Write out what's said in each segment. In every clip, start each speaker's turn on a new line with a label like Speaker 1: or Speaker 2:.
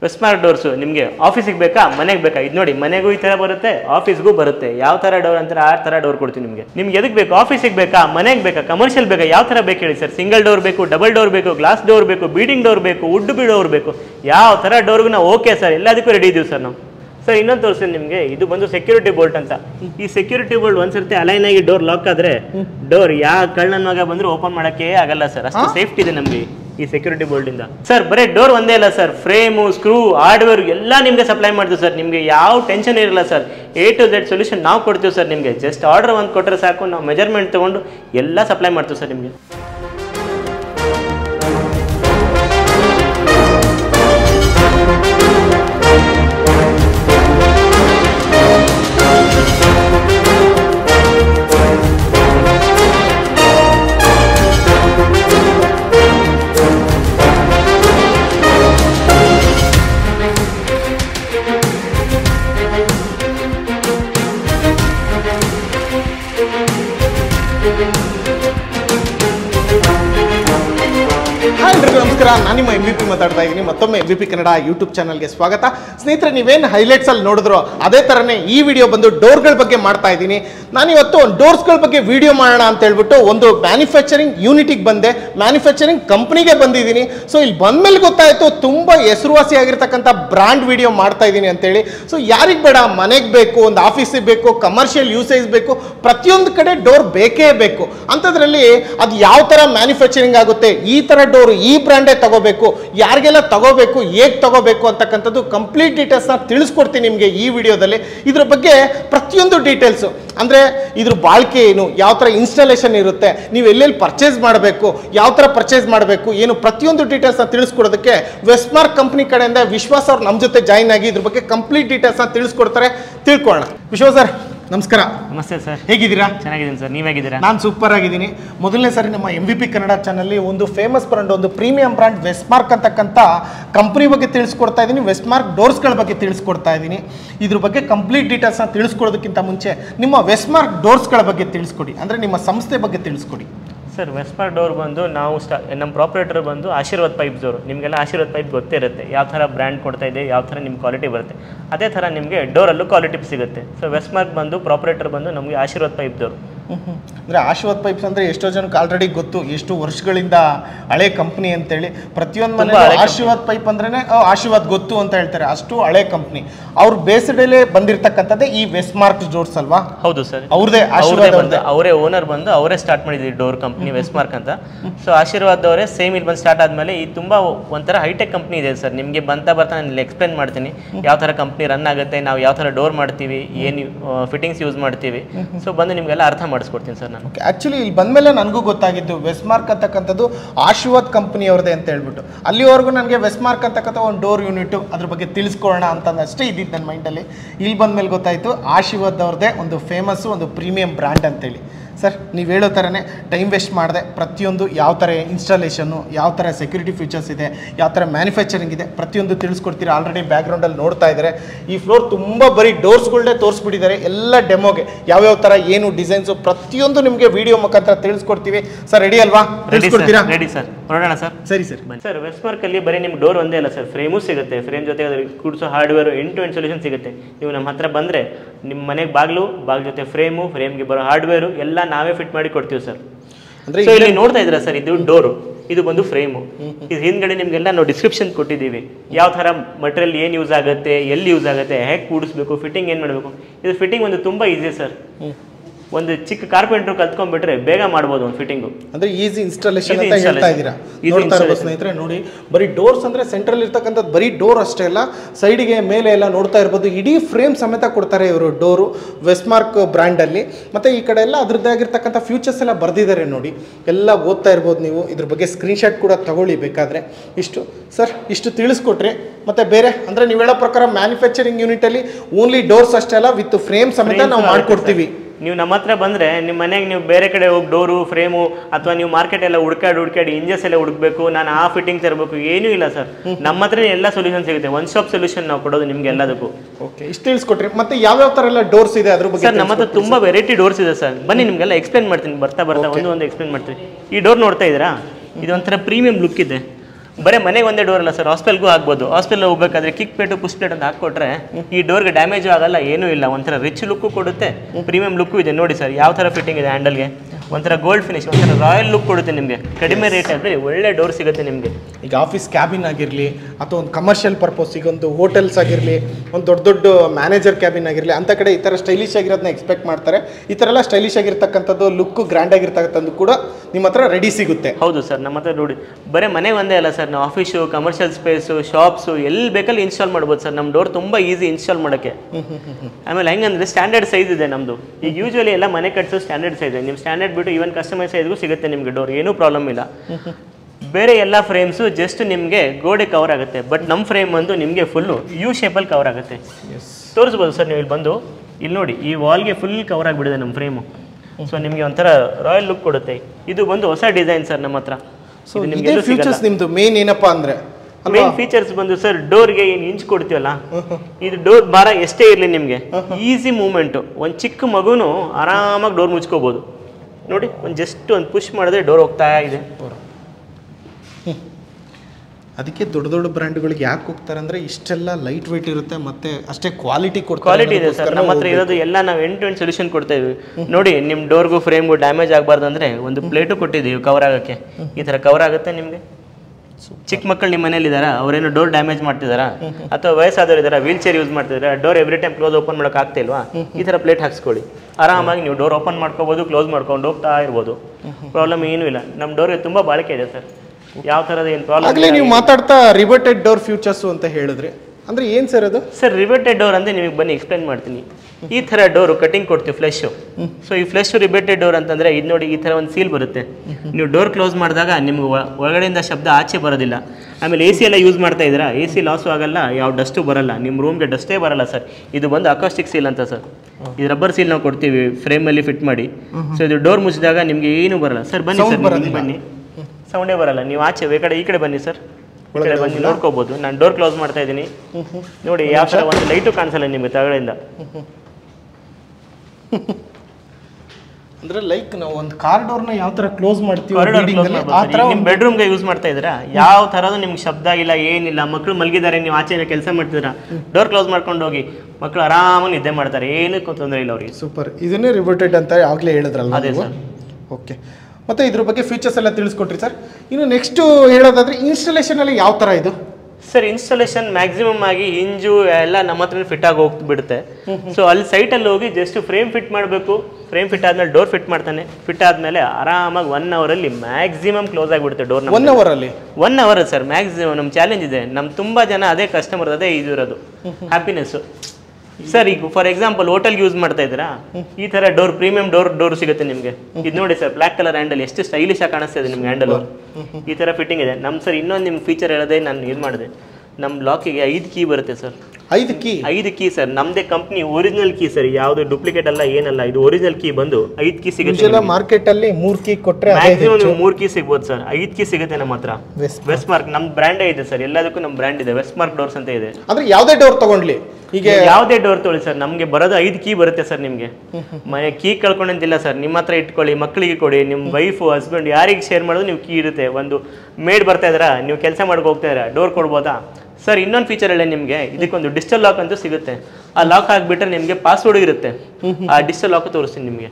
Speaker 1: Smart doors ನಿಮಗೆ ಆಫೀಸಿಗೆ ಬೇಕಾ ಮನೆಗೆ ಬೇಕಾ ಇದು ನೋಡಿ ಮನೆಗೂ ಈ ಥರ ಬರುತ್ತೆ ಆಫೀಸ್ಗೂ ಬರುತ್ತೆ ಯಾವ ಥರ ಡೋರ್ ಅಂತಾರೆ ಆ ಥರ ಡೋರ್ ಕೊಡ್ತೀವಿ ನಿಮಗೆ ನಿಮ್ಗೆ ಎದಕ್ಕೆ ಬೇಕು ಆಫೀಸಿಗೆ ಬೇಕಾ ಮನೆಗೆ ಬೇಕಾ ಕಮರ್ಷಿಯಲ್ ಬೇಕಾ ಯಾವ ಥರ ಬೇಕು ಹೇಳಿ ಸರ್ ಸಿಂಗಲ್ ಡೋರ್ ಬೇಕು ಡಬಲ್ ಡೋರ್ ಬೇಕು ಗ್ಲಾಸ್ ಡೋರ್ ಬೇಕು ಬೀಡಿಂಗ್ ಡೋರ್ ಬೇಕು ವುಡ್ ಬಿ ಡೋರ್ ಬೇಕು ಯಾವ ಥರ ಡೋರ್ಗೂ ನಾವು ಓಕೆ ಸರ್ ಎಲ್ಲದಕ್ಕೂ ರೆಡಿ ಇದೀವಿ ಸರ್ ನಾವು ಸರ್ ಇನ್ನೊಂದು ತೋರಿಸ್ತೀನಿ ನಿಮಗೆ ಇದು ಬಂದು ಸೆಕ್ಯೂರಿಟಿ ಬೋಲ್ಟ್ ಅಂತ ಈ ಸೆಕ್ಯೂರಿಟಿ ಬೋಲ್ಟ್ ಒಂದ್ಸರ್ತಿ ಅಲೈನ್ ಆಗಿ ಡೋರ್ ಲಾಕ್ ಆದ್ರೆ ಡೋರ್ ಯಾವ ಕಳ್ಳನ ಮಗ ಬಂದ್ರು ಓಪನ್ ಮಾಡಕ್ಕೆ ಆಗಲ್ಲ ಸರ್ ಅಷ್ಟು ಸೇಫ್ಟಿ ಇದೆ ನಮಗೆ ಈ ಸೆಕ್ಯೂರಿಟಿ ಬೋಲ್ಟ್ ಇಂದ ಸರ್ ಬರೀ ಡೋರ್ ಒಂದೇ ಇಲ್ಲ ಸರ್ ಫ್ರೇಮು ಸ್ಕ್ರೂ ಹಾರ್ಡ್ವೇರ್ ಎಲ್ಲ ನಿಮಗೆ ಸಪ್ಲೈ ಮಾಡ್ತೀವಿ ಸರ್ ನಿಮಗೆ ಯಾವ ಟೆನ್ಷನ್ ಇರಲ್ಲ sir A to Z solution ನಾವು ಕೊಡ್ತೀವಿ ಸರ್ ನಿಮಗೆ ಜಸ್ಟ್ ಆರ್ಡರ್ ಒಂದು ಕೊಟ್ಟರೆ ಸಾಕು ನಾವು ಮೆಜರ್ಮೆಂಟ್ ತಗೊಂಡು ಎಲ್ಲ ಸಪ್ಲೈ ಮಾಡ್ತೀವಿ ಸರ್ ನಿಮಗೆ
Speaker 2: ಹಾಯ್ ಎಲ್ರಿಗೂ ನಮಸ್ಕಾರ ನಾನು ನಿಮ್ಮ ಎಂ ಬಿ ಪಿ ಮಾತಾಡ್ತಾ ಇದ್ದೀನಿ ಮತ್ತೊಮ್ಮೆ M B P Kannada YouTube ಚಾನಲ್ಗೆ ಸ್ವಾಗತ ಸ್ನೇಹಿತರೆ ನೀವೇನು ಹೈಲೈಟ್ಸ್ ಅಲ್ಲಿ ನೋಡಿದ್ರೋ ಅದೇ ಥರನೇ ಈ ವಿಡಿಯೋ ಬಂದು ಡೋರ್ಗಳ ಬಗ್ಗೆ ಮಾಡ್ತಾ ಇದ್ದೀನಿ ನಾನಿವತ್ತು ಡೋರ್ಸ್ಗಳ ಬಗ್ಗೆ ವಿಡಿಯೋ ಮಾಡೋಣ ಅಂತ ಹೇಳ್ಬಿಟ್ಟು ಒಂದು ಮ್ಯಾನುಫ್ಯಾಕ್ಚರಿಂಗ್ ಯೂನಿಟಿಗೆ ಬಂದೆ ಮ್ಯಾನುಫ್ಯಾಕ್ಚರಿಂಗ್ ಕಂಪ್ನಿಗೆ ಬಂದಿದ್ದೀನಿ ಸೊ ಇಲ್ಲಿ ಬಂದ್ಮೇಲೆ ಗೊತ್ತಾಯಿತು ತುಂಬ ಹೆಸರುವಾಸಿಯಾಗಿರ್ತಕ್ಕಂಥ ಬ್ರ್ಯಾಂಡ್ ವಿಡಿಯೋ ಮಾಡ್ತಾ ಇದ್ದೀನಿ ಅಂತೇಳಿ ಸೊ ಯಾರಿಗೆ ಬೇಡ ಮನೆಗೆ ಬೇಕು ಒಂದು ಆಫೀಸಿಗೆ ಬೇಕು ಕಮರ್ಷಿಯಲ್ ಯೂಸೇಜ್ ಬೇಕು ಪ್ರತಿಯೊಂದು ಕಡೆ ಡೋರ್ ಬೇಕೇ ಬೇಕು ಅಂಥದ್ರಲ್ಲಿ ಅದು ಯಾವ ಥರ ಮ್ಯಾನುಫ್ಯಾಕ್ಚರಿಂಗ್ ಆಗುತ್ತೆ ಈ ಥರ ಡೋರ್ ಈ ಬ್ರ್ಯಾಂಡೇ ತಗೋಬೇಕು ಯಾರಿಗೆಲ್ಲ ತಗೋಬೇಕು ಹೇಗೆ ತಗೋಬೇಕು ಅಂತಕ್ಕಂಥದ್ದು ಕಂಪ್ಲೀಟ್ ಡೀಟೇಲ್ಸ್ನ ತಿಳಿಸ್ಕೊಡ್ತೀನಿ ನಿಮಗೆ ಈ ವಿಡಿಯೋದಲ್ಲಿ ಇದ್ರ ಬಗ್ಗೆ ಪ್ರತಿಯೊಂದು ಡೀಟೇಲ್ಸು ಅಂದರೆ ಇದ್ರ ಬಾಳ್ಕೆ ಏನು ಯಾವ ಥರ ಇನ್ಸ್ಟಾಲೇಷನ್ ಇರುತ್ತೆ ನೀವು ಎಲ್ಲೆಲ್ಲಿ ಪರ್ಚೇಸ್ ಮಾಡಬೇಕು ಯಾವ ಥರ ಪರ್ಚೇಸ್ ಮಾಡಬೇಕು ಏನು ಪ್ರತಿಯೊಂದು ಡೀಟೇಲ್ಸ್ನ ತಿಳಿಸ್ಕೊಡೋದಕ್ಕೆ ವೆಸ್ಟ್ಮಾರ್ಕ್ ಕಂಪ್ನಿ ಕಡೆಯಿಂದ ವಿಶ್ವಾಸ್ ಅವ್ರು ನಮ್ಮ ಜೊತೆ ಜಾಯಿನ್ ಆಗಿ ಇದ್ರ ಬಗ್ಗೆ ಕಂಪ್ಲೀಟ್ ಡೀಟೇಲ್ಸ್ನ ತಿಳಿಸ್ಕೊಡ್ತಾರೆ ತಿಳ್ಕೊಳ್ಳೋಣ ವಿಶ್ವಾಸ್ ಸರ್ ನಮಸ್ಕಾರ
Speaker 1: ನಮಸ್ತೆ ಸರ್
Speaker 2: ಹೇಗಿದ್ದೀರಾ
Speaker 1: ಚೆನ್ನಾಗಿದ್ದೀನಿ ಸರ್ ನೀವು ಹೇಗಿದ್ದೀರಾ
Speaker 2: ನಾನು ಸೂಪರ್ ಆಗಿದ್ದೀನಿ ಮೊದಲನೇ ಸಾರಿ ನಮ್ಮ ಎಂ ಬಿ ಪಿ ಕನ್ನಡ ಚಾನಲ್ಲಿ ಒಂದು ಫೇಮಸ್ ಬ್ರಾಂಡ್ ಒಂದು ಪ್ರೀಮಿಯಂ ಬ್ರಾಂಡ್ ವೆಸ್ಟ್ಮಾರ್ಕ್ ಅಂತಕ್ಕಂಥ ಕಂಪ್ನಿ ಬಗ್ಗೆ ತಿಳಿಸ್ಕೊಡ್ತಾ ಇದ್ದೀನಿ ವೆಸ್ಟ್ಮಾರ್ಕ್ ಡೋರ್ಸ್ಗಳ ಬಗ್ಗೆ ತಿಳಿಸ್ಕೊಡ್ತಾ ಇದ್ದೀನಿ ಇದ್ರ ಬಗ್ಗೆ ಕಂಪ್ಲೀಟ್ ಡೀಟೇಲ್ಸ್ನ ತಿಳಿಸ್ಕೊಡೋದಕ್ಕಿಂತ ಮುಂಚೆ ನಿಮ್ಮ ವೆಸ್ಟ್ಮಾರ್ಕ್ ಡೋರ್ಸ್ಗಳ ಬಗ್ಗೆ ತಿಳಿಸ್ಕೊಡಿ ಅಂದರೆ ನಿಮ್ಮ ಸಂಸ್ಥೆ ಬಗ್ಗೆ ತಿಳಿಸ್ಕೊಡಿ
Speaker 1: ಸರ್ ವೆಸ್ಪರ್ ಡೋರ್ ಬಂದು ನಾವು ಸ್ಟಾ ನಮ್ಮ ಪ್ರಾಪರೇಟರ್ ಬಂದು ಆಶೀರ್ವಾದ್ ಪೈಪ್ಸ್ ಅವರು ನಿಮಗೆಲ್ಲ ಆಶೀರ್ವಾದ್ ಪೈಪ್ ಗೊತ್ತೇ ಇರುತ್ತೆ ಯಾವ ಥರ ಬ್ರ್ಯಾಂಡ್ ಕೊಡ್ತಾ ಇದೆ ಯಾವ ಥರ ನಿಮ್ಮ ಕ್ವಾಲಿಟಿ ಬರುತ್ತೆ ಅದೇ ಥರ ನಿಮಗೆ ಡೋರಲ್ಲೂ ಕ್ವಾಲಿಟಿ ಸಿಗುತ್ತೆ ಸೊ ವೆಸ್ಮಾರ್ಕ್ ಬಂದು ಪ್ರಾಪರೇಟರ್ ಬಂದು ನಮಗೆ ಆಶೀರ್ವಾದ್ ಪೈಪ್ದವರು
Speaker 2: ಅಂದರೆ ಆಶೀರ್ವಾದ್ ಪೈಪ್ಸ್ ಅಂದರೆ ಎಷ್ಟೋ ಜನಕ್ಕೆ ಆಲ್ರೆಡಿ ಗೊತ್ತು ಎಷ್ಟು ವರ್ಷಗಳಿಂದ ಹಳೆ ಕಂಪ್ನಿ ಅಂತೇಳಿ ಪ್ರತಿಯೊಂದು ಮನೆ
Speaker 1: ತುಂಬಾ ಹಳೆ company.
Speaker 2: ಆಶೀರ್ವಾದ್ ಪೈಪ್ ಅಂದ್ರೆ ಆಶೀರ್ವಾದ್ ಗೊತ್ತು ಅಂತ ಹೇಳ್ತಾರೆ ಅಷ್ಟು ಹಳೆ ಕಂಪ್ನಿ ಅವ್ರು ಬೇಸಡಲ್ಲೇ ಬಂದಿರತಕ್ಕಂಥದ್ದೇ ಈ ವೆಸ್ಟ್ಮಾರ್ಕ್ ಡೋರ್ಸ್ ಅಲ್ವಾ
Speaker 1: ಹೌದು ಸರ್
Speaker 2: ಅವ್ರದೇ
Speaker 1: ಅವ್ರದೇ
Speaker 2: ಆಶೀರ್ವಾದ್
Speaker 1: ಬಂದು ಅವರೇ ಓನರ್ ಬಂದು ಅವರೇ ಸ್ಟಾರ್ಟ್ ಮಾಡಿದ್ವಿ ಡೋರ್ ಕಂಪ್ನಿ ವೆಸ್ಮಾರ್ಕ್ ಅಂತ ಸೊ ಆಶೀರ್ವಾದ್ ಅವರೇ ಸೇಮ್ ಇಲ್ಲಿ ಬಂದು ಸ್ಟಾರ್ಟ್ ಆದಮೇಲೆ ಈ ತುಂಬ ಒಂಥರ ಹೈಟೆಕ್ ಕಂಪ್ನಿ ಇದೆ ಸರ್ ನಿಮಗೆ ಬಂತಾ ಬರ್ತಾ ನಾನು ಇಲ್ಲಿ ಎಕ್ಸ್ಪ್ಲೇನ್ ಮಾಡ್ತೀನಿ ಯಾವ ಥರ ಕಂಪ್ನಿ ರನ್ ಆಗುತ್ತೆ ನಾವು ಯಾವ ಥರ ಡೋರ್ ಮಾಡ್ತೀವಿ ಏನು ಫಿಟ್ಟಿಂಗ್ಸ್ ಯೂಸ್ ಮಾಡ್ತೀವಿ ಸೊ ಬಂದು ನಿಮಗೆಲ್ಲ ಅರ್ಥ ಮಾಡಿಸ್ಕೊಡ್ತೀನಿ ಸರ್ ನಾನು
Speaker 2: ಆಕ್ಚುಲಿ ಇಲ್ಲಿ ಬಂದ್ಮೇಲೆ ನನಗೂ ಗೊತ್ತಾಗಿದ್ದು ವೆಸ್ಟ್ಮಾರ್ಕ್ ಅಂತಕ್ಕಂಥದ್ದು ಆಶೀರ್ವಾದ್ ಕಂಪನಿ ಅವ್ರದೇ ಅಂತ ಹೇಳ್ಬಿಟ್ಟು ಅಲ್ಲಿವರೆಗೂ ನನಗೆ ವೆಸ್ಟ್ಮಾರ್ಕ್ ಅಂತಕ್ಕಂಥ ಒಂದು ಡೋರ್ ಯೂನಿಟ್ ಅದ್ರ ಬಗ್ಗೆ ತಿಳಿಸ್ಕೊಳ್ಳೋಣ ಅಂತ ಅಷ್ಟೇ ಇದ್ದಿದ್ದು ನನ್ನ ಮೈಂಡಲ್ಲಿ ಇಲ್ಲಿ ಬಂದ್ಮೇಲೆ ಗೊತ್ತಾಯಿತು ಆಶೀರ್ವಾದ್ ಅವ್ರದ್ದೇ ಒಂದು ಫೇಮಸ್ಸು ಒಂದು ಪ್ರೀಮಿಯಂ ಬ್ರ್ಯಾಂಡ್ ಅಂತೇಳಿ ಸರ್ ನೀವು ಹೇಳೋ ಥರನೇ ಟೈಮ್ ವೇಸ್ಟ್ ಮಾಡಿದೆ ಪ್ರತಿಯೊಂದು ಯಾವ ಥರ ಇನ್ಸ್ಟಾಲೇಷನ್ನು ಯಾವ ಥರ ಸೆಕ್ಯೂರಿಟಿ ಫೀಚರ್ಸ್ ಇದೆ ಯಾವ ಥರ ಮ್ಯಾನುಫ್ಯಾಕ್ಚರಿಂಗ್ ಇದೆ ಪ್ರತಿಯೊಂದು ತಿಳಿಸ್ಕೊಡ್ತೀರಾ ಆಲ್ರೆಡಿ ಬ್ಯಾಕ್ಗ್ರೌಂಡಲ್ಲಿ ನೋಡ್ತಾ ಇದ್ದಾರೆ ಈ ಫ್ಲೋರ್ ತುಂಬ ಬರೀ ಡೋರ್ಸ್ಗಳನ್ನೇ ತೋರಿಸ್ಬಿಟ್ಟಿದ್ದಾರೆ ಎಲ್ಲ ಡೆಮೋಗೆ ಯಾವ್ಯಾವ ಥರ ಏನು ಡಿಸೈನ್ಸು ಪ್ರತಿಯೊಂದು ನಿಮಗೆ ವಿಡಿಯೋ ಮುಖಾಂತರ ತಿಳಿಸ್ಕೊಡ್ತೀವಿ ಸರ್ ರೆಡಿ ಅಲ್ವಾ
Speaker 1: ರೆಡಿ ಸರ್
Speaker 2: ತಿಳಿಸ್ಕೊಡ್ತೀರಾ
Speaker 1: ರೆಡಿ ಸರ್ ಹೊರಡೋಣ ಸರ್
Speaker 2: ಸರಿ ಸರ್
Speaker 1: ಬನ್ನಿ ಸರ್ ವೆಸ್ಮಾರ್ಕ್ ಅಲ್ಲಿ ಬರೀ ನಿಮ್ಗೆ ಡೋರ್ ಒಂದೇ ಅಲ್ಲ ಸರ್ ಫ್ರೇಮು ಸಿಗುತ್ತೆ ಫ್ರೇಮ್ ಜೊತೆ ಅದ್ರ ಕೂಡಿಸೋ ಹಾರ್ಡ್ವೇರ್ ಎಂಟು ಎಂಟು ಸೊಲ್ಯೂಷನ್ ಸಿಗುತ್ತೆ ನೀವು ನಮ್ಮ ಹತ್ರ ಬಂದರೆ ನಿಮ್ಮ ಮನೆಗೆ ಬಾಗಿಲು ಬಾಗಿಲು ಜೊತೆ ಫ್ರೇಮು ಫ್ರೇಮ್ಗೆ ಬರೋ ಹಾರ್ಡ್ವೇರು ಎಲ್ಲ ನಾವೇ ಫಿಟ್ ಮಾಡಿ ಕೊಡ್ತೀವಿ ಸರ್
Speaker 2: ಅಂದರೆ
Speaker 1: ಸೊ ಇಲ್ಲಿ ನೋಡ್ತಾ ಇದ್ದೀರಾ ಸರ್ ಇದು ಡೋರು ಇದು ಬಂದು ಫ್ರೇಮು ಇದು ಹಿಂದ್ಗಡೆ ನಿಮಗೆಲ್ಲ ನಾವು ಡಿಸ್ಕ್ರಿಪ್ಷನ್ ಕೊಟ್ಟಿದ್ದೀವಿ ಯಾವ ಥರ ಮಟೀರಿಯಲ್ ಏನು ಯೂಸ್ ಆಗುತ್ತೆ ಎಲ್ಲಿ ಯೂಸ್ ಆಗುತ್ತೆ ಹೇಗೆ ಕೂಡಿಸ್ಬೇಕು ಫಿಟ್ಟಿಂಗ್ ಏನು ಮಾಡಬೇಕು ಇದು ಫಿಟ್ಟಿಂಗ್ ಒಂದು ತುಂಬ ಈಸಿ ಸರ್ ಒಂದು ಚಿಕ್ಕ ಕಾರ್ಪೆಂಟ್ರು ಕಲ್ತ್ಕೊಂಡ್ಬಿಟ್ರೆ ಬೇಗ ಮಾಡ್ಬೋದು ಒಂದು ಫಿಟ್ಟಿಂಗು
Speaker 2: ಅಂದ್ರೆ ಈಸಿ ಇನ್ಸ್ಟಾಲೇಷನ್
Speaker 1: Easy
Speaker 2: ಅಂತ ಹೇಳ್ತಾ
Speaker 1: installation.
Speaker 2: ಇದ್ದೀರಾ
Speaker 1: Easy
Speaker 2: ನೋಡ್ತಾ ಇರ್ಬೋದು
Speaker 1: installation.
Speaker 2: ಸ್ನೇಹಿತರೆ ನೋಡಿ ಬರೀ ಡೋರ್ಸ್ ಅಂದ್ರೆ ಸೆಂಟ್ರಲ್ ಇರ್ತಕ್ಕಂಥದ್ದು ಬರೀ ಡೋರ್ ಅಷ್ಟೇ ಅಲ್ಲ ಸೈಡಿಗೆ ಮೇಲೆ ಎಲ್ಲ ನೋಡ್ತಾ ಇರ್ಬೋದು ಇಡೀ ಫ್ರೇಮ್ ಸಮೇತ ಕೊಡ್ತಾರೆ ಇವರು ಡೋರು ವೆಸ್ಟ್ಮಾರ್ಕ್ ಬ್ರ್ಯಾಂಡಲ್ಲಿ ಮತ್ತೆ ಈ ಕಡೆ ಎಲ್ಲ ಅದ್ರದ್ದೇ ಆಗಿರ್ತಕ್ಕಂಥ ಫ್ಯೂಚರ್ಸ್ ಎಲ್ಲ ಬರೆದಿದ್ದಾರೆ ನೋಡಿ ಎಲ್ಲ ಓದ್ತಾ ಇರ್ಬೋದು ನೀವು ಇದ್ರ ಬಗ್ಗೆ ಸ್ಕ್ರೀನ್ಶಾಟ್ ಕೂಡ ತಗೊಳ್ಳಿ ಬೇಕಾದ್ರೆ ಇಷ್ಟು ಸರ್ ಇಷ್ಟು ತಿಳಿಸ್ಕೊಟ್ರಿ ಮತ್ತೆ ಬೇರೆ ಅಂದ್ರೆ ನೀವು ಹೇಳೋ ಪ್ರಕಾರ ಮ್ಯಾನುಫ್ಯಾಕ್ಚರಿಂಗ್ ಯೂನಿಟಲ್ಲಿ ಓನ್ಲಿ ಡೋರ್ಸ್ ಅಷ್ಟೇ ಅಲ್ಲ ವಿತ್ ಫ್ರೇಮ್ ಸಮೇತ
Speaker 1: Frames
Speaker 2: ನಾವು
Speaker 1: ಆಗುತ್ತೆ
Speaker 2: ಮಾಡ್ಕೊಡ್ತೀವಿ
Speaker 1: sir. ನೀವು ನಮ್ಮ ಹತ್ರ ಬಂದ್ರೆ ನಿಮ್ಮ ಮನೆಗೆ ನೀವು ಬೇರೆ ಕಡೆ ಹೋಗಿ ಡೋರು ಫ್ರೇಮು ಅಥವಾ ನೀವು ಮಾರ್ಕೆಟ್ ಎಲ್ಲ ಹುಡ್ಕಾಡಿ ಹುಡ್ಕಾಡಿ ಇಂಜಸ್ ಎಲ್ಲ ಹುಡುಕ್ಬೇಕು ನಾನು ಆ ಫಿಟ್ಟಿಂಗ್ ತರಬೇಕು ಏನೂ ಇಲ್ಲ ಸರ್ ನಮ್ಮ ಹತ್ರ ಎಲ್ಲ ಸೊಲ್ಯೂಷನ್ ಸಿಗುತ್ತೆ ಒನ್ ಸ್ಟಾಪ್ ಸೊಲ್ಯೂಷನ್ ನಾವು ಕೊಡೋದು ನಿಮ್ಗೆ ಎಲ್ಲದಕ್ಕೂ
Speaker 2: ಓಕೆ ಇಷ್ಟು ತಿಳಿಸ್ಕೊಟ್ರಿ ಮತ್ತೆ ಯಾವ್ಯಾವ ಥರ ಎಲ್ಲ ಡೋರ್ಸ್ ಇದೆ ಅದ್ರ ಬಗ್ಗೆ
Speaker 1: ಸರ್ ನಮ್ಮ ಹತ್ರ ತುಂಬಾ ವೆರೈಟಿ ಡೋರ್ಸ್ ಇದೆ ಸರ್ ಬನ್ನಿ ನಿಮ್ಗೆಲ್ಲ ಎಕ್ಸ್ಪ್ಲೇನ್ ಮಾಡ್ತೀನಿ ಬರ್ತಾ ಬರ್ತಾ ಒಂದು ಒಂದು ಎಕ್ಸ್ಪ್ಲೇನ್ ಮಾಡ್ತೀನಿ ಈ ಡೋರ್ ನೋಡ್ತಾ ಇದ್ದೀರಾ ಇದು ಒಂಥರ ಪ್ರೀಮಿಯಂ ಲುಕ್ ಇದೆ ಬರೀ ಮನೆಗೆ ಒಂದೇ ಡೋರ್ ಅಲ್ಲ ಸರ್ ಹಾಸ್ಪಿಟಲ್ಗೂ ಆಗ್ಬೋದು ಹಾಸ್ಪಿಟಲ್ ಹೋಗ್ಬೇಕಾದ್ರೆ ಕಿಕ್ ಪ್ಲೇಟು ಪುಷ್ ಪ್ಲೇಟ್ ಅಂತ ಹಾಕ್ಕೊಟ್ರೆ ಈ ಡೋರ್ಗೆ ಡ್ಯಾಮೇಜು ಆಗಲ್ಲ ಏನೂ ಇಲ್ಲ ಒಂಥರ ರಿಚ್ ಲುಕ್ಕು ಕೊಡುತ್ತೆ ಪ್ರೀಮಿಯಂ ಲುಕ್ಕು ಇದೆ ನೋಡಿ ಸರ್ ಯಾವ ಥರ ಫಿಟ್ಟಿಂಗ್ ಇದೆ ಹ್ಯಾಂಡಲ್ಗೆ ಒಂಥರ ಗೋಲ್ಡ್ ಫಿನಿಶ್ ಒಂಥರ ರಾಯಲ್ ಲುಕ್ ಕೊಡುತ್ತೆ ನಿಮಗೆ ಕಡಿಮೆ ರೇಟ್ ಆದರೆ ಒಳ್ಳೆ ಡೋರ್ ಸಿಗುತ್ತೆ ನಿಮಗೆ
Speaker 2: ಈಗ ಆಫೀಸ್ ಕ್ಯಾಬಿನ್ ಆಗಿರಲಿ ಅಥವಾ ಒಂದು ಕಮರ್ಷಿಯಲ್ ಪರ್ಪಸ್ ಈಗ ಒಂದು ಹೋಟೆಲ್ಸ್ ಆಗಿರಲಿ ಒಂದು ದೊಡ್ಡ ದೊಡ್ಡ ಮ್ಯಾನೇಜರ್ ಕ್ಯಾಬಿನ್ ಆಗಿರಲಿ ಅಂತ ಕಡೆ ಈ ಥರ ಸ್ಟೈಲಿಶ್ ಆಗಿರೋದನ್ನ ಎಕ್ಸ್ಪೆಕ್ಟ್ ಮಾಡ್ತಾರೆ ಈ ಥರ ಎಲ್ಲ ಸ್ಟೈಲಿಶ್ ಆಗಿರ್ತಕ್ಕಂಥದ್ದು ಲುಕ್ ಗ್ರ್ಯಾಂಡ್ ಆಗಿರ್ತಕ್ಕಂಥದ್ದು ಕೂಡ ನಿಮ್ಮ ಹತ್ರ ರೆಡಿ ಸಿಗುತ್ತೆ
Speaker 1: ಹೌದು ಸರ್ ನಮ್ಮ ಹತ್ರ ನೋಡಿ ಬರೀ ಮನೆ ಒಂದೇ ಅಲ್ಲ ಸರ್ ನಾವು ಆಫೀಸು ಕಮರ್ಷಿಯಲ್ ಸ್ಪೇಸು ಶಾಪ್ಸು ಎಲ್ಲಿ ಬೇಕಲ್ಲಿ ಇನ್ಸ್ಟಾಲ್ ಮಾಡ್ಬೋದು ಸರ್ ನಮ್ಮ ಡೋರ್ ತುಂಬ ಈಸಿ ಇನ್ಸ್ಟಾಲ್ ಮಾಡೋಕ್ಕೆ ಆಮೇಲೆ ಹೆಂಗಂದ್ರೆ ಸ್ಟ್ಯಾಂಡರ್ಡ್ ಸೈಜ್ ಇದೆ ನಮ್ಮದು ಈಗ ಯೂಶ್ವಲಿ ಎಲ್ಲ ಮನೆ ಕಟ್ಸೋ ಸ್ಟ್ಯಾಂಡರ್ಡ್ ಸೈಜ್ ನಿಮ್ಮ ಸ್ಟ್ಯಾಂಡರ್ಡ್ ಬಿಟ್ಟು ಈವನ್ ಕಸ್ಟಮರ್ ಸೈಜ್ಗೂ ಸಿಗುತ್ತೆ ನಿಮಗೆ ಡೋರ್ ಏನೂ ಪ್ರಾಬ್ಲಮ್ ಇಲ್ಲ ಬೇರೆ ಎಲ್ಲ ಫ್ರೇಮ್ಸು ಜಸ್ಟ್ ನಿಮಗೆ ಗೋಡೆ ಕವರ್ ಆಗುತ್ತೆ ಬಟ್ ನಮ್ಮ ಫ್ರೇಮ್ ಬಂದು ನಿಮಗೆ ಫುಲ್ಲು ಯು ಶೇಪಲ್ಲಿ ಕವರ್ ಆಗುತ್ತೆ ತೋರಿಸ್ಬೋದು ಸರ್ ನೀವು ಇಲ್ಲಿ ಬಂದು ಇಲ್ಲಿ ನೋಡಿ ಈ ವಾಲ್ಗೆ ಫುಲ್ ಕವರ್ ಆಗಿಬಿಡಿದೆ ನಮ್ಮ ಫ್ರೇಮು ಸೊ ನಿಮಗೆ ಒಂಥರ ರಾಯಲ್ ಲುಕ್ ಕೊಡುತ್ತೆ ಇದು ಬಂದು ಹೊಸ ಡಿಸೈನ್ ಸರ್ ನಮ್ಮ ಹತ್ರ
Speaker 2: ಸೊ
Speaker 1: ಇದು ನಿಮ್ಗೆ
Speaker 2: ಇದೇ
Speaker 1: ಎಲ್ಲೂ ಸಿಗಲ್ಲ.
Speaker 2: ಫ್ಯೂಚರ್ಸ್ ನಿಮ್ಮದು ಮೇನ್ ಏನಪ್ಪ ಅಂದರೆ
Speaker 1: ಮೇನ್ ಫೀಚರ್ಸ್ ಬಂದು ಸರ್ ಡೋರ್ಗೆ ಏನು ಇಂಚ್ ಕೊಡ್ತೀವಲ್ಲ ಇದು ಡೋರ್ ಭಾರ ಎಷ್ಟೇ ಇರಲಿ ನಿಮಗೆ ಈಸಿ ಮೂವ್ಮೆಂಟು ಒಂದು ಚಿಕ್ಕ ಮಗುನು ಆರಾಮಾಗಿ ಡೋರ್ ಮುಚ್ಕೋಬೋದು ನೋಡಿ ಒಂದು ಜಸ್ಟ್ ಒಂದು ಪುಷ್ ಮಾಡಿದ್ರೆ ಡೋರ್ ಹೋಗ್ತಾ ಇದೆ
Speaker 2: ಅದಕ್ಕೆ ದೊಡ್ಡ ದೊಡ್ಡ ಬ್ರ್ಯಾಂಡ್ಗಳಿಗೆ ಯಾಕೆ ಹೋಗ್ತಾರೆ ಅಂದರೆ ಇಷ್ಟೆಲ್ಲ ಲೈಟ್ ವೆಯ್ಟ್ ಇರುತ್ತೆ ಮತ್ತೆ ಅಷ್ಟೇ ಕ್ವಾಲಿಟಿ ಕೊಡ್ತಾರೆ
Speaker 1: ಕ್ವಾಲಿಟಿ ಇದೆ ಸರ್ ನಮ್ಮ ಹತ್ರ ಇರೋದು ಎಲ್ಲ ನಾವು ಎಂಟು ಎಂಟು ಸೊಲ್ಯೂಷನ್ ಕೊಡ್ತಾ ಇದೀವಿ ನೋಡಿ ನಿಮ್ಮ ಡೋರ್ಗೂ ಫ್ರೇಮ್ಗೂ ಡ್ಯಾಮೇಜ್ ಆಗಬಾರ್ದು ಅಂದರೆ ಒಂದು ಪ್ಲೇಟು ಕೊಟ್ಟಿದ್ದೀವಿ ಕವರ್ ಆಗೋಕ್ಕೆ ಈ ಥರ ಕವರ್ ಆಗುತ್ತೆ ನಿಮಗೆ ಚಿಕ್ಕ ಮಕ್ಕಳು ನಿಮ್ಮ ಮನೇಲಿ ಇದ್ದಾರಾ ಅವರೇನು ಡೋರ್ ಡ್ಯಾಮೇಜ್ ಮಾಡ್ತಿದ್ದಾರಾ ಅಥವಾ ವಯಸ್ಸಾದವ್ರು ಇದ್ದಾರಾ ವೀಲ್ ಚೇರ್ ಯೂಸ್ ಮಾಡ್ತಿದ್ದಾರೆ door every time close open ಮಾಡೋಕೆ ಆಗ್ತಿಲ್ವಾ ಈ ಥರ ಪ್ಲೇಟ್ ಹಾಕ್ಸ್ಕೊಳ್ಳಿ ಆರಾಮಾಗಿ ನೀವು ಡೋರ್ ಓಪನ್ ಮಾಡ್ಕೋಬೋದು ಕ್ಲೋಸ್ ಮಾಡ್ಕೊಂಡು ಹೋಗ್ತಾ ಇರ್ಬೋದು ಪ್ರಾಬ್ಲಮ್ ಏನೂ ಇಲ್ಲ ನಮ್ಮ ಡೋರ್ಗೆ ತುಂಬ ಬಾಳಿಕೆ ಇದೆ ಸರ್ ಯಾವ ಥರದ ಏನು ಪ್ರಾಬ್ಲಮ್
Speaker 2: ಆಗಲೇ ನೀವು ಮಾತಾಡ್ತಾ ರಿವರ್ಟೆಡ್ ಡೋರ್ ಫ್ಯೂಚರ್ಸು ಅಂತ ಹೇಳಿದ್ರಿ ಅಂದರೆ ಏನು ಸರ್ ಅದು
Speaker 1: ಸರ್ ರಿಬೇಟೆಡ್ ಡೋರ್ ಅಂದರೆ ನಿಮಗೆ ಬನ್ನಿ ಎಕ್ಸ್ಪ್ಲೈನ್ ಮಾಡ್ತೀನಿ ಈ ಥರ ಡೋರು ಕಟಿಂಗ್ ಕೊಡ್ತೀವಿ ಫ್ಲೆಶು ಸೊ ಈ ಫ್ಲೆಶ್ ರಿಬೇಟೆಡ್ ಡೋರ್ ಅಂತಂದರೆ ಇದು ನೋಡಿ ಈ ಥರ ಒಂದು ಸೀಲ್ ಬರುತ್ತೆ ನೀವು ಡೋರ್ ಕ್ಲೋಸ್ ಮಾಡಿದಾಗ ನಿಮ್ಗೆ ಒ- ಒಳಗಡೆಯಿಂದ ಶಬ್ದ ಆಚೆ ಬರೋದಿಲ್ಲ ಆಮೇಲೆ ಎ ಸಿ ಎಲ್ಲ ಯೂಸ್ ಮಾಡ್ತಾ ಇದ್ದೀರಾ ಎ ಸಿ ಲಾಸು ಆಗಲ್ಲ ಯಾವ ಡಸ್ಟು ಬರಲ್ಲ ನಿಮ್ಮ ರೂಮ್ಗೆ ಡಸ್ಟೇ ಬರಲ್ಲ ಸರ್ ಇದು ಬಂದು ಅಕಾಸ್ಟಿಕ್ ಸೀಲ್ ಅಂತ ಸರ್ ಇದು ರಬ್ಬರ್ ಸೀಲ್ ನಾವು ಕೊಡ್ತೀವಿ ಫ್ರೇಮಲ್ಲಿ ಫಿಟ್ ಮಾಡಿ ಸೊ ಇದು ಡೋರ್ ಮುಚ್ಚಿದಾಗ ನಿಮಗೆ ಏನೂ ಬರಲ್ಲ ಸರ್ ಬನ್ನಿ
Speaker 2: Sound
Speaker 1: ಸರ್
Speaker 2: ಬರೋದಿಲ್ಲ.
Speaker 1: ಬನ್ನಿ ಸೌಂಡೇ ಬರಲ್ಲ ನೀವು ಆಚೆ ಈ ಕಡೆ ಈ ಕಡೆ ಬನ್ನಿ ಸರ್ ಈ ಕಡೆ ಬನ್ನಿ ನೋಡ್ಕೋಬೋದು ನಾನು ಡೋರ್ ಕ್ಲೋಸ್ ಮಾಡ್ತಾ ಇದ್ದೀನಿ ನೋಡಿ ಯಾವ ಥರ ಒಂದು ಲೈಟು ಕಾಣಿಸಲ್ಲ ನಿಮಗೆ ತಗಡೆಯಿಂದ
Speaker 2: ಅಂದರೆ ಲೈಕ್ ನಾವು ಒಂದು ಕಾರ್ ಡೋರ್ನ ಯಾವ ಥರ ಕ್ಲೋಸ್ ಮಾಡ್ತೀವಿ
Speaker 1: ಕಾರಿಡಾರ್
Speaker 2: building
Speaker 1: ಕ್ಲೋಸ್
Speaker 2: ಅಲ್ಲಿ,
Speaker 1: ಮಾಡ್ಬೋದು
Speaker 2: ಆ
Speaker 1: ಸರ್.
Speaker 2: ಥರ
Speaker 1: ಈಗ ನಿಮ್ಮ ಬೆಡ್ರೂಮ್ಗೆ ಯೂಸ್ ಮಾಡ್ತಾ ಇದ್ದೀರಾ ಯಾವ ಥರದ್ದು ನಿಮ್ಗೆ ಶಬ್ದ ಇಲ್ಲ ಏನಿಲ್ಲ ಮಕ್ಕಳು ಮಲಗಿದ್ದಾರೆ ನೀವು ಆಚೆ ಕೆಲಸ ಮಾಡ್ತಿದ್ದೀರಾ ಡೋರ್ ಕ್ಲೋಸ್ ಮಾಡ್ಕೊಂಡು ಹೋಗಿ ಮಕ್ಕಳು ಆರಾಮಾಗಿ ನಿದ್ದೆ ಮಾಡ್ತಾರೆ ಏನಕ್ಕೂ ತೊಂದರೆ ಇಲ್ಲ ಅವ್ರಿಗೆ
Speaker 2: ಸೂಪರ್ ಇದನ್ನೇ ರಿವರ್ಟೆಡ್ ಅಂತ ಆಗಲೇ ಹೇಳಿದ್ರಲ್ಲ
Speaker 1: ಅದೇ
Speaker 2: ನೀವು
Speaker 1: ಸರ್.
Speaker 2: ಓಕೆ ಮತ್ತೆ ಇದ್ರ ಬಗ್ಗೆ ಫೀಚರ್ಸ್ ಎಲ್ಲ ತಿಳಿಸ್ಕೊಟ್ರಿ ಸರ್ ಇನ್ನು ನೆಕ್ಸ್ಟ್ ಹೇಳೋದಾದ್ರೆ ಇನ್ಸ್ಟಾಲೇಷನ್ ಅಲ್ಲಿ ಯಾವ ಥರ ಇದು
Speaker 1: ಸರ್ ಇನ್ಸ್ಟಾಲೇಷನ್ ಮ್ಯಾಕ್ಸಿಮಮ್ ಆಗಿ ಇಂಜು ಎಲ್ಲ ನಮ್ಮ ಹತ್ರ ಫಿಟ್ ಆಗಿ ಹೋಗ್ಬಿಡುತ್ತೆ ಸೊ ಅಲ್ಲಿ ಸೈಟಲ್ಲಿ ಹೋಗಿ ಜಸ್ಟ್ ಫ್ರೇಮ್ ಫಿಟ್ ಮಾಡಬೇಕು ಫ್ರೇಮ್ ಫಿಟ್ ಆದ್ಮೇಲೆ ಡೋರ್ ಫಿಟ್ ಮಾಡ್ತಾನೆ ಫಿಟ್ ಆದ್ಮೇಲೆ ಆರಾಮಾಗಿ ಒನ್ ಅವರಲ್ಲಿ ಮ್ಯಾಕ್ಸಿಮಮ್ ಕ್ಲೋಸ್ ಆಗಿಬಿಡುತ್ತೆ ಡೋರ್
Speaker 2: ಒನ್ ಅವರ್ ಅಲ್ಲಿ
Speaker 1: ಒನ್ ಅವರ್ ಸರ್ ಮ್ಯಾಕ್ಸಿಮಮ್ ನಮ್ಮ ಚಾಲೆಂಜ್ ಇದೆ ನಮ್ಮ ತುಂಬ ಜನ ಅದೇ ಕಸ್ಟಮರ್ ಅದೇ ಇದು ಇರೋದು ಹ್ಯಾಪಿನೆಸ್ಸು ಸರ್ ಈಗ ಫಾರ್ ಎಕ್ಸಾಂಪಲ್ ಹೋಟೆಲ್ ಯೂಸ್ ಮಾಡ್ತಾ ಇದ್ದೀರಾ ಈ ಥರ ಡೋರ್ ಪ್ರೀಮಿಯಂ ಡೋರ್ ಡೋರ್ ಸಿಗುತ್ತೆ ನಿಮಗೆ ಇದು ನೋಡಿ ಸರ್ ಬ್ಲ್ಯಾಕ್ ಕಲರ್ ಹ್ಯಾಂಡಲ್ ಎಷ್ಟು ಸ್ಟೈಲಿಶ್ ಆಗಿ ಕಾಣಿಸ್ತಾ ಇದೆ ನಿಮ್ಗೆ ಹ್ಯಾಂಡಲ್ ಈ ಥರ ಫಿಟ್ಟಿಂಗ್ ಇದೆ ನಮ್ಮ ಸರ್ ಇನ್ನೊಂದು ನಿಮ್ಮ ಫೀಚರ್ ಹೇಳೋದೇ ನಾನು ಇದು ಮಾಡಿದೆ ನಮ್ಮ ಲಾಕಿಗೆ ಐದು ಕೀ ಬರುತ್ತೆ ಸರ್
Speaker 2: ಐದು ಕೀ
Speaker 1: ಐದು ಕೀ ಸರ್ ನಮ್ಮದೇ ಕಂಪ್ನಿ ಒರಿಜಿನಲ್ ಕೀ ಸರ್ ಯಾವುದು ಡೂಪ್ಲಿಕೇಟ್ ಅಲ್ಲ ಏನಲ್ಲ ಇದು ಒರಿಜಿನಲ್ ಕೀ ಬಂದು ಐದು ಕೀ ಸಿಗುತ್ತೆ
Speaker 2: ಯೂಶಲ ಮಾರ್ಕೆಟ್ ಅಲ್ಲಿ ಮೂರ್ ಕೀ ಕೊಟ್ರೆ ಅದೇ
Speaker 1: ಮ್ಯಾಕ್ಸಿಮಮ್ ನೀವು ಮೂರು ಕೀ ಸಿಗ್ಬೋದು ಸರ್ ಐದು ಕೀ ಸಿಗುತ್ತೆ ನಮ್ಮ ಹತ್ರ
Speaker 2: West
Speaker 1: ವೆಸ್ಟ್ ಮಾರ್ಕ್ ನಮ್ಮ ಬ್ರ್ಯಾಂಡೇ ಇದೆ ಸರ್ ಎಲ್ಲದಕ್ಕೂ ನಮ್ಮ ಬ್ರ್ಯಾಂಡ್ ಇದೆ ವೆಸ್ಟ್ ಮಾರ್ಕ್ ಡೋರ್ಸ್ ಅಂತ ಇದೆ
Speaker 2: ಅಂದ್ರೆ ಯಾವ್ದೇ ಡೋರ್ ತಗೊಂಡ್ಲಿ ಈಗ
Speaker 1: ನೀವು ಯಾವುದೇ ಡೋರ್ ತೊಗೊಳ್ಳಿ ಸರ್ ನಮಗೆ ಬರೋದು ಐದು ಕೀ ಬರುತ್ತೆ ಸರ್ ನಿಮಗೆ ಮನೆ ಕೀ ಕಳ್ಕೊಂಡಂತಿಲ್ಲ ಸರ್ ನಿಮ್ಮ ಹತ್ರ ಇಟ್ಕೊಳ್ಳಿ ಮಕ್ಕಳಿಗೆ ಕೊಡಿ ನಿಮ್ಮ ವೈಫು ಹಸ್ಬೆಂಡ್ ಯಾರಿಗೆ ಶೇರ್ ಮಾಡೋದು ನೀವು ಕೀ ಇರುತ್ತೆ ಒಂದು ಮೇಡ್ ಬರ್ತಾ ಇದ್ದೀರಾ ನೀವು ಕೆಲಸ ಮಾಡಕ್ಕೆ ಹೋಗ್ತಾ ಇದ್ದೀರಾ ಡೋರ್ ಕೊಡ್ಬೋದಾ ಸರ್ ಇನ್ನೊಂದು ಫೀಚರ್ ಹೇಳಿ ನಿಮಗೆ ಇದಕ್ಕೊಂದು ಡಿಜಿಟಲ್ ಲಾಕ್ ಅಂತೂ ಸಿಗುತ್ತೆ ಆ ಲಾಕ್ ಹಾಕ್ಬಿಟ್ರೆ ನಿಮಗೆ ಪಾಸ್ವರ್ಡ್ ಇರುತ್ತೆ ಆ ಡಿಜಿಟಲ್ ಲಾಕ್ ತೋರಿಸ್ತೀನಿ ನಿಮಗೆ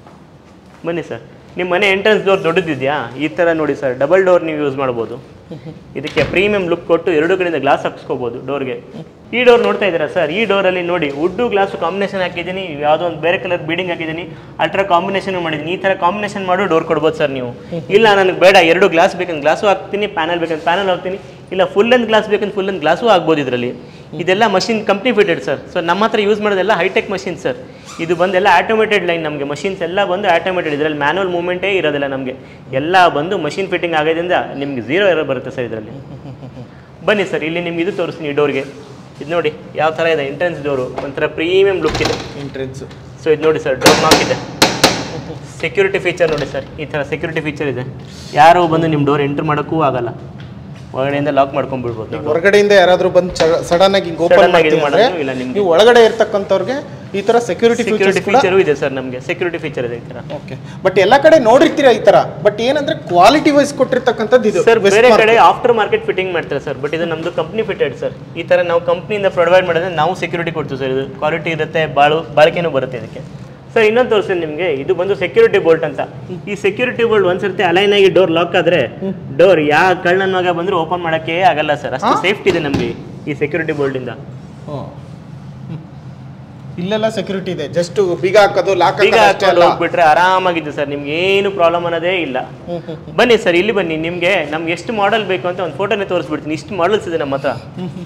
Speaker 1: ಬನ್ನಿ ಸರ್ ನಿಮ್ಮ ಮನೆ ಎಂಟ್ರೆನ್ಸ್ ಡೋರ್ ದೊಡ್ಡದಿದೆಯಾ ಈ ಥರ ನೋಡಿ ಸರ್ ಡಬಲ್ ಡೋರ್ ನೀವು ಯೂಸ್ ಮಾಡ್ಬೋದು ಇದಕ್ಕೆ ಪ್ರೀಮಿಯಂ ಲುಕ್ ಕೊಟ್ಟು ಎರಡು ಕಡೆಯಿಂದ ಗ್ಲಾಸ್ ಹಾಕ್ಸ್ಕೋಬೋದು ಡೋರ್ಗೆ ಈ ಡೋರ್ ನೋಡ್ತಾ ಇದ್ದೀರಾ ಸರ್ ಈ ಡೋರಲ್ಲಿ ನೋಡಿ ವುಡ್ಡು ಗ್ಲಾಸು ಕಾಂಬಿನೇಷನ್ ಹಾಕಿದ್ದೀನಿ ಯಾವುದೋ ಒಂದು ಬೇರೆ ಕಲರ್ ಬೀಡಿಂಗ್ ಹಾಕಿದ್ದೀನಿ ಅಲ್ಟ್ರಾ ಕಾಂಬಿನೇಷನ್ ಮಾಡಿದ್ದೀನಿ ಈ ಥರ ಕಾಂಬಿನೇಷನ್ ಮಾಡು ಡೋರ್ ಕೊಡ್ಬೋದು ಸರ್ ನೀವು ಇಲ್ಲ ನನಗೆ ಬೇಡ ಎರಡು ಗ್ಲಾಸ್ ಬೇಕಂದ್ರೆ ಗ್ಲಾಸು ಹಾಕ್ತೀನಿ ಪ್ಯಾನಲ್ ಬೇಕಂದ್ರೆ ಪ್ಯಾನಲ್ ಹಾಕ್ತೀನಿ ಇಲ್ಲ ಫುಲ್ ಅಂಡ್ ಗ್ಲಾಸ್ ಬೇಕಂದ್ರೆ ಫುಲ್ ಅಂಡ್ ಗ್ಲಾಸು ಆಗ್ಬೋದು ಇದರಲ್ಲಿ ಇದೆಲ್ಲ machine company fitted sir so ನಮ್ಮ ಹತ್ರ ಯೂಸ್ ಮಾಡೋದೆಲ್ಲ ಹೈಟೆಕ್ ಮಷಿನ್ ಸರ್ ಇದು ಬಂದೆಲ್ಲ ಆಟೋಮೇಟೆಡ್ ಲೈನ್ ನಮಗೆ ಮಷಿನ್ಸ್ ಎಲ್ಲ ಬಂದು ಆಟೋಮೇಟೆಡ್ ಇದರಲ್ಲಿ ಮ್ಯಾನುವಲ್ ಮೂವ್ಮೆಂಟೇ ಇರೋದಿಲ್ಲ ನಮಗೆ ಎಲ್ಲ ಬಂದು ಮಷಿನ್ ಫಿಟ್ಟಿಂಗ್ ಆಗೋದ್ರಿಂದ ನಿಮ್ಗೆ ಝೀರೋ ಎರರ್ ಬರುತ್ತೆ ಸರ್ ಇದರಲ್ಲಿ ಬನ್ನಿ ಸರ್ ಇಲ್ಲಿ ನಿಮ್ಗೆ ಇದು ತೋರಿಸ್ತೀನಿ ಈ ಡೋರ್ಗೆ ಇದು ನೋಡಿ ಯಾವ ಥರ ಇದೆ ಎಂಟ್ರೆನ್ಸ್ ಡೋರು ಒಂಥರ ಪ್ರೀಮಿಯಂ ಲುಕ್ ಇದೆ
Speaker 2: ಎಂಟ್ರೆನ್ಸ್
Speaker 1: ಸೊ ಇದು ನೋಡಿ ಸರ್ ಡೋರ್ ಲಾಕ್ ಇದೆ ಸೆಕ್ಯೂರಿಟಿ ಫೀಚರ್ ನೋಡಿ ಸರ್ ಈ ಥರ ಸೆಕ್ಯೂರಿಟಿ ಫೀಚರ್ ಇದೆ ಯಾರು ಬಂದು ನಿಮ್ಮ ಡೋರ್ ಎಂಟ್ರ್ ಮಾಡೋಕ್ಕೂ ಆಗಲ್ಲ ಒಳಗಡೆಯಿಂದ ಲಾಕ್ ಮಾಡ್ಕೊಂಡ್ಬಿಡ್ಬೋದು ನಾವು
Speaker 2: ಹೊರಗಡೆಯಿಂದ ಯಾರಾದ್ರೂ ಬಂದು ಸಡನ್ ಆಗಿ ಹಿಂಗ್
Speaker 1: Sudden
Speaker 2: ಓಪನ್
Speaker 1: ಆಗಿ ಇದು
Speaker 2: ಮಾಡ್ತೀವಿ
Speaker 1: ಮಾಡೋದು ಇಲ್ಲ ನಿಮ್ಗೆ.
Speaker 2: ನೀವು ಒಳಗಡೆ ಇರ್ತಕ್ಕಂಥವ್ರಿಗೆ ಈ ತರ ಸೆಕ್ಯೂರಿಟಿ
Speaker 1: ಸೆಕ್ಯೂರಿಟಿ
Speaker 2: ಫೀಚರ್ಸ್ ಕೂಡ
Speaker 1: ಫೀಚರು ಇದೆ ಸರ್ ನಮಗೆ ಸೆಕ್ಯೂರಿಟಿ ಫೀಚರ್ ಇದೆ ಈ ಥರ
Speaker 2: ಓಕೆ ಬಟ್ ಎಲ್ಲ ಕಡೆ ನೋಡಿರ್ತೀರಾ ಈ ತರ ಬಟ್ ಏನಂದ್ರೆ ಕ್ವಾಲಿಟಿ ವೈಸ್ ಕೊಟ್ಟಿರ್ತಕ್ಕಂಥದ್ದು ಇದು
Speaker 1: ಸರ್ ಬೇರೆ
Speaker 2: Westmark.
Speaker 1: ಕಡೆ ಆಫ್ಟರ್ ಮಾರ್ಕೆಟ್ ಫಿಟ್ಟಿಂಗ್ ಮಾಡ್ತಾರೆ ಸರ್ ಬಟ್ ಇದು ನಮ್ದು ಕಂಪ್ನಿ ಫಿಟೆಡ್ ಸರ್ ಈ ತರ ನಾವು ಕಂಪ್ನಿಯಿಂದ ಪ್ರೊವೈಡ್ ಮಾಡಿದ್ರೆ ನಾವು ಸೆಕ್ಯೂರಿಟಿ ಕೊಡ್ತೀವಿ ಸರ್ ಇದು ಕ್ವಾಲಿಟಿ ಇರುತ್ತೆ ಬಾಳು ಬಾಳಿಕೆನೂ ಬರುತ್ತೆ ಇದಕ್ಕೆ ಸರ್ ಇನ್ನೊಂದು ತೋರಿಸ್ತೀನಿ ನಿಮಗೆ ಇದು ಬಂದು ಸೆಕ್ಯೂರಿಟಿ ಬೋಲ್ಟ್ ಅಂತ ಈ ಸೆಕ್ಯೂರಿಟಿ ಬೋಲ್ಟ್ ಒಂದ್ಸರ್ತಿ ಅಲೈನ್ ಆಗಿ ಡೋರ್ ಲಾಕ್ ಆದ್ರೆ ಡೋರ್ ಯಾವ ಕಳ್ಳನ ಮಗ ಬಂದ್ರು ಓಪನ್ ಮಾಡಕ್ಕೆ ಆಗಲ್ಲ ಸರ್ ಅಷ್ಟು ಸೇಫ್ಟಿ ಇದೆ ನಮಗೆ ಈ ಸೆಕ್ಯೂರಿಟಿ ಬೋಲ್ಟ್ ಇಂದ
Speaker 2: ಹ್ಮ್. ಹ್ಮ್. ಇಲ್ಲೆಲ್ಲ ಸೆಕ್ಯೂರಿಟಿ ಇದೆ ಜಸ್ಟ್ ಬೀಗ ಹಾಕೋದು ಲಾಕ್
Speaker 1: ಈಗ
Speaker 2: ಹಾಕೋದು ಅಷ್ಟೇ
Speaker 1: ಹಾಕೊಂಡು
Speaker 2: ಅಲ್ಲ
Speaker 1: ಹೋಗ್ಬಿಟ್ರೆ ಆರಾಮಾಗಿದೆ ಸರ್ ನಿಮ್ಗೆ ಏನು ಪ್ರಾಬ್ಲಮ್ ಅನ್ನೋದೇ ಇಲ್ಲ
Speaker 2: ಹ್ಮ್, ಹ್ಮ್,
Speaker 1: ಬನ್ನಿ ಸರ್ ಇಲ್ಲಿ ಬನ್ನಿ ನಿಮಗೆ ನಮ್ಗೆ ಎಷ್ಟು ಮಾಡೆಲ್ ಬೇಕು ಅಂತ ಒಂದು ಫೋಟೋನೇ ತೋರಿಸ್ಬಿಡ್ತೀನಿ ಇಷ್ಟು ಮಾಡಲ್ಸ್ ಇದೆ ನಮ್ಮ ಹತ್ರ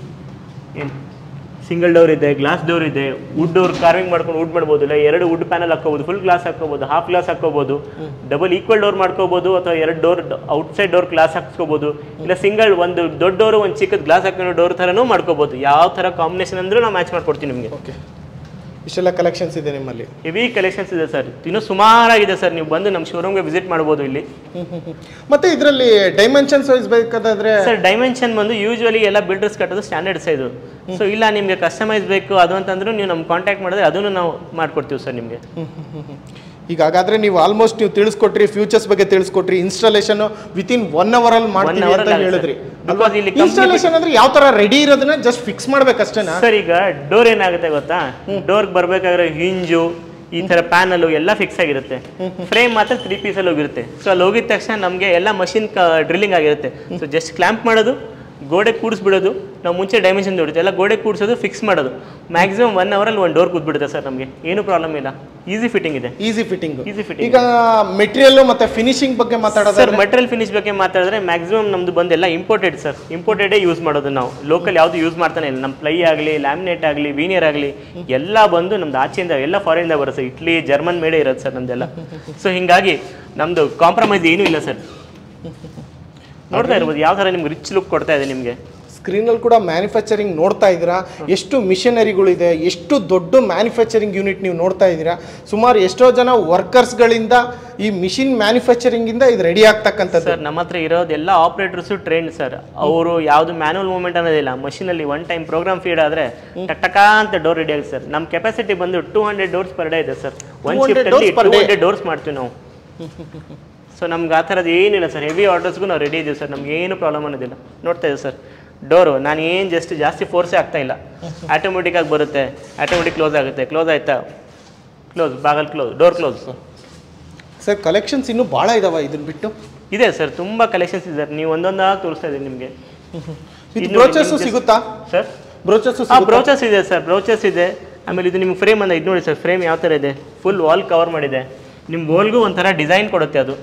Speaker 1: ಏನು ಸಿಂಗಲ್ ಡೋರ್ ಇದೆ ಗ್ಲಾಸ್ ಡೋರ್ ಇದೆ ವುಡ್ ಡೋರ್ ಕಾರ್ವಿಂಗ್ ಮಾಡ್ಕೊಂಡು ವುಡ್ ಮಾಡ್ಬೋದು ಇಲ್ಲ ಎರಡು ವುಡ್ ಪ್ಯಾನಲ್ ಹಾಕೋಬಹುದು ಫುಲ್ ಗ್ಲಾಸ್ ಹಾಕೋಬಹುದು ಹಾಫ್ ಗ್ಲಾಸ್ ಹಾಕೋಬಹುದು ಡಬಲ್ ಈಕ್ವಲ್ ಡೋರ್ ಮಾಡ್ಕೋಬಹುದು ಅಥವಾ ಎರಡು ಡೋರ್ ಔಟ್ಸೈಡ್ ಡೋರ್ ಗ್ಲಾಸ್ ಹಾಕ್ಸ್ಕೋಬಹುದು ಇಲ್ಲ ಸಿಂಗಲ್ ಒಂದು ದೊಡ್ಡ ಡೋರ್ ಒಂದು ಚಿಕ್ಕದ ಗ್ಲಾಸ್ ಹಾಕೊಂಡು ಡೋರ್ ಥರನೂ ಮಾಡ್ಕೋಬಹುದು ಯಾವ ಥರ ಕಾಂಬಿನೇಷನ್ ಅಂದ್ರೂ ನಾವು ಮ್ಯಾಚ್ ಮಾಡ್ಕೊಡ್ತೀವಿ ನಿಮಗೆ
Speaker 2: ಓಕೆ ಇಷ್ಟೆಲ್ಲ ಕಲೆಕ್ಷನ್ಸ್ ಇದೆ ನಿಮ್ಮಲ್ಲಿ
Speaker 1: ಹೆವಿ ಕಲೆಕ್ಷನ್ಸ್ ಇದೆ ಸರ್ ಇನ್ನೂ ಸುಮಾರಾಗಿದೆ ಸರ್ ನೀವು ಬಂದು ನಮ್ಮ ಶೋರೂಮ್ಗೆ ವಿಸಿಟ್ ಮಾಡ್ಬೋದು ಇಲ್ಲಿ
Speaker 2: ಹ್ಮ್, ಹ್ಮ್, ಹ್ಮ್. ಮತ್ತೆ ಇದರಲ್ಲಿ ಡೈಮೆನ್ಷನ್ಸ್ ವೈಸ್ ಬೇಕಾದ್ರೆ
Speaker 1: ಸರ್ ಡೈಮೆನ್ಷನ್ ಬಂದು ಯೂಶುವಲಿ ಎಲ್ಲ ಬಿಲ್ಡರ್ಸ್ ಕಟ್ಟೋದು ಸ್ಟ್ಯಾಂಡರ್ಡ್ ಸೈಜು ಸೊ ಇಲ್ಲ ನಿಮಗೆ ಕಸ್ಟಮೈಸ್ ಬೇಕು ಅದು ಅಂತಂದ್ರೂ ನೀವು ನಮ್ಮ ಕಾಂಟ್ಯಾಕ್ಟ್ ಮಾಡಿದ್ರೆ ಅದನ್ನು ನಾವು ಮಾಡ್ಕೊಡ್ತೀವಿ ಸರ್ ನಿಮಗೆ
Speaker 2: ಈಗ ಹಾಗಾದ್ರೆ ನೀವು ಆಲ್ಮೋಸ್ಟ್ ನೀವು ತಿಳಿಸ್ಕೊಟ್ರಿ ಫ್ಯೂಚರ್ಸ್ ಬಗ್ಗೆ ತಿಳಿಸ್ಕೊಟ್ರಿ installation with in one hour ಅಲ್ಲಿ ಮಾಡ್ತೀವಿ
Speaker 1: hour
Speaker 2: ಅಂತ
Speaker 1: ಅಲ್ಲಿ ಆಗುತ್ತೆ
Speaker 2: ಹೇಳಿದ್ರಿ
Speaker 1: sir. Because ಇಲ್ಲಿ company-
Speaker 2: ಇನ್ಸ್ಟಾಲೇಷನ್ ಅಂದ್ರೆ ಯಾವ ತರ ರೆಡಿ ಇರೋದನ್ನ ಜಸ್ಟ್ ಫಿಕ್ಸ್ ಮಾಡ್ಬೇಕಷ್ಟೇನಾ
Speaker 1: ಸರ್ ಈಗ ಡೋರ್ ಏನಾಗುತ್ತೆ ಗೊತ್ತಾ ಡೋರ್ಗೆ ಬರ್ಬೇಕಾದ್ರೆ ಹಿಂಜು ಈ ತರ ಪ್ಯಾನಲ್ ಎಲ್ಲ ಫಿಕ್ಸ್ ಆಗಿರುತ್ತೆ ಫ್ರೇಮ್ ಮಾತ್ರ ತ್ರೀ ಪೀಸಲ್ಲಿ ಹೋಗಿರುತ್ತೆ ಸೊ ಅಲ್ಲಿ ಹೋಗಿದ ತಕ್ಷಣ ನಮಗೆ ಎಲ್ಲ ಮಷಿನ್ ಡ್ರಿಲ್ಲಿಂಗ್ ಆಗಿರುತ್ತೆ ಸೊ ಜಸ್ಟ್ ಕ್ಲ್ಯಾಂಪ್ ಮಾಡೋದು ಗೋಡೆ ಕೂಡಿಸ್ಬಿಡೋದು ನಾವು ಮುಂಚೆ ಡೈಮೆನ್ಷನ್ ನೋಡುತ್ತೆ ಎಲ್ಲ ಗೋಡೆ ಕೂಡಿಸೋದು ಫಿಕ್ಸ್ ಮಾಡೋದು ಮ್ಯಾಕ್ಸಿಮಮ್ ಒನ್ ಅವರಲ್ಲಿ ಒಂದು ಡೋರ್ ಕೂತ್ಬಿಡುತ್ತೆ ಸರ್ ನಮಗೆ ಏನು ಪ್ರಾಬ್ಲಮ್ ಇಲ್ಲ ಈಸಿ ಫಿಟ್ಟಿಂಗ್ ಇದೆ
Speaker 2: ಈಸಿ ಫಿಟ್ಟಿಂಗ್
Speaker 1: ಈಸಿ ಫಿಟ್ಟಿಂಗ್
Speaker 2: ಈಗ ಮೆಟೀರಿಯಲ್ ಮತ್ತೆ ಫಿನಿಶಿಂಗ್ ಬಗ್ಗೆ
Speaker 1: ಸರ್
Speaker 2: ಮಾತಾಡೋದಾದ್ರೆ
Speaker 1: ಮಟೀರಿಯಲ್ ಫಿನಿಶ್ ಬಗ್ಗೆ ಮಾತಾಡಿದ್ರೆ ಮ್ಯಾಕ್ಸಿಮಮ್ ನಮ್ದು ಬಂದೆಲ್ಲ ಇಂಪೋರ್ಟೆಡ್ ಸರ್ ಇಂಪೋರ್ಟೆಡೇ ಯೂಸ್ ಮಾಡೋದು ನಾವು ಲೋಕಲ್ ಯಾವುದು ಯೂಸ್ ಮಾಡ್ತಾನೆ ಇಲ್ಲ ನಮ್ಮ ಪ್ಲೈ ಆಗಲಿ ಲ್ಯಾಮಿನೇಟ್ ಆಗಲಿ ವೀನಿಯರ್ ಆಗಲಿ ಎಲ್ಲ ಬಂದು ನಮ್ದು ಆಚೆಯಿಂದ ಎಲ್ಲ ಫಾರಿನಿಂದ ಬರುತ್ತೆ ಇಟ್ಲಿ ಜರ್ಮನ್ ಮೇಡೇ ಇರುತ್ತೆ ಸರ್ ನಮ್ದೆಲ್ಲ ಸೊ ಹಿಂಗಾಗಿ ನಮ್ದು ಕಾಂಪ್ರಮೈಸ್ ಏನೂ ಇಲ್ಲ ಸರ್ ನೋಡ್ತಾ ಇರ್ಬೋದು ಯಾವ ಥರ ನಿಮ್ಗೆ ರಿಚ್ ಲುಕ್ ಕೊಡ್ತಾ ಇದೆ ನಿಮಗೆ
Speaker 2: ಸ್ಕ್ರೀನ್ ಅಲ್ಲಿ ಕೂಡ ಮ್ಯಾನುಫ್ಯಾಕ್ಚರಿಂಗ್ ನೋಡ್ತಾ ಇದ್ದೀರಾ ಎಷ್ಟು ಮಿಷನರಿಗಳಿದೆ ಎಷ್ಟು ದೊಡ್ಡ ಮ್ಯಾನುಫ್ಯಾಕ್ಚರಿಂಗ್ ಯೂನಿಟ್ ನೀವು ನೋಡ್ತಾ ಇದ್ದೀರಾ ಸುಮಾರು ಎಷ್ಟೋ ಜನ ವರ್ಕರ್ಸ್ಗಳಿಂದ ಈ ಮಿಷಿನ್ ಮ್ಯಾನುಫ್ಯಾಕ್ಚರಿಂಗ್ ಇಂದ ಇದು ರೆಡಿ ಆಗ್ತಕ್ಕಂಥದ್ದು
Speaker 1: ಸರ್ ನಮ್ಮ ಹತ್ರ ಇರೋದೆಲ್ಲ ಆಪರೇಟರ್ಸು ಟ್ರೈನ್ ಸರ್ ಅವರು ಯಾವುದು ಮ್ಯಾನುವಲ್ ಮೂವ್ಮೆಂಟ್ ಅನ್ನೋದಿಲ್ಲ ಮಷೀನಲ್ಲಿ ಒನ್ ಟೈಮ್ ಪ್ರೋಗ್ರಾಮ್ ಫೀಡ್ ಆದರೆ ಟಕ ಅಂತ ಡೋರ್ ರೆಡಿ ಆಗುತ್ತೆ ಸರ್ ನಮ್ಮ ಕೆಪಾಸಿಟಿ ಬಂದು two hundred doors per day ಇದೆ ಸರ್ ಒನ್
Speaker 2: 200
Speaker 1: ಶಿಫ್ಟಲ್ಲಿ
Speaker 2: doors per
Speaker 1: two
Speaker 2: day.
Speaker 1: Hundred doors ಮಾಡ್ತೀವಿ ನಾವು ಸೊ ನಮ್ಗೆ ಆ ಥರದ್ದು ಏನಿಲ್ಲ ಸರ್ ಹೆವಿ ಆರ್ಡರ್ಸ್ಗೂ ನಾವು ರೆಡಿ ಇದ್ದೀವಿ ಸರ್ ನಮ್ಗೆ ಏನು ಪ್ರಾಬ್ಲಮ್ ಅನ್ನೋದಿಲ್ಲ ನೋಡ್ತಾ ಇದ್ದೀವಿ ಸರ್ ಡೋರು ನಾನು ಏನು ಜಸ್ಟ್ ಜಾಸ್ತಿ ಫೋರ್ಸೇ ಆಗ್ತಾ ಇಲ್ಲ ಆಟೋಮೆಟಿಕ್ ಆಗಿ ಬರುತ್ತೆ ಆಟೋಮೆಟಿಕ್ ಕ್ಲೋಸ್ ಆಗುತ್ತೆ ಕ್ಲೋಸ್ ಆಯ್ತಾ ಕ್ಲೋಸ್ ಬಾಗಲ್ close door close
Speaker 2: sir collections ಇನ್ನೂ ಭಾಳ ಇದಾವ ಇದನ್ನ ಬಿಟ್ಟು
Speaker 1: ಇದೆ ಸರ್ ತುಂಬ ಕಲೆಕ್ಷನ್ಸ್ ಇದೆ ನೀವು ಒಂದೊಂದಾಗಿ ತೋರಿಸ್ತಾ ಇದ್ದೀನಿ ನಿಮಗೆ
Speaker 2: ಇದು
Speaker 1: ಇನ್ನು
Speaker 2: ಬ್ರೋಚರ್ಸು
Speaker 1: ನಿಮ್ಗೆ
Speaker 2: ಸಿಗುತ್ತಾ
Speaker 1: ಸರ್
Speaker 2: ಬ್ರೋಚರ್ಸು
Speaker 1: ಹಾಂ ಬ್ರೌಚರ್ಸ್ ಇದೆ ಸರ್ ಬ್ರೌಚರ್ಸ್ ಇದೆ ಆಮೇಲೆ ಇದು ನಿಮ್ಗೆ ಫ್ರೇಮ್ ಅಂದ ಇದು ನೋಡಿ ಸರ್ ಫ್ರೇಮ್ ಯಾವ ಥರ ಇದೆ ಫುಲ್ ವಾಲ್ ಕವರ್ ಮಾಡಿದೆ ನಿಮ್ಮ ವಾಲ್ಗೂ ಒಂಥರ ಡಿಸೈನ್ ಕೊಡುತ್ತೆ ಅದು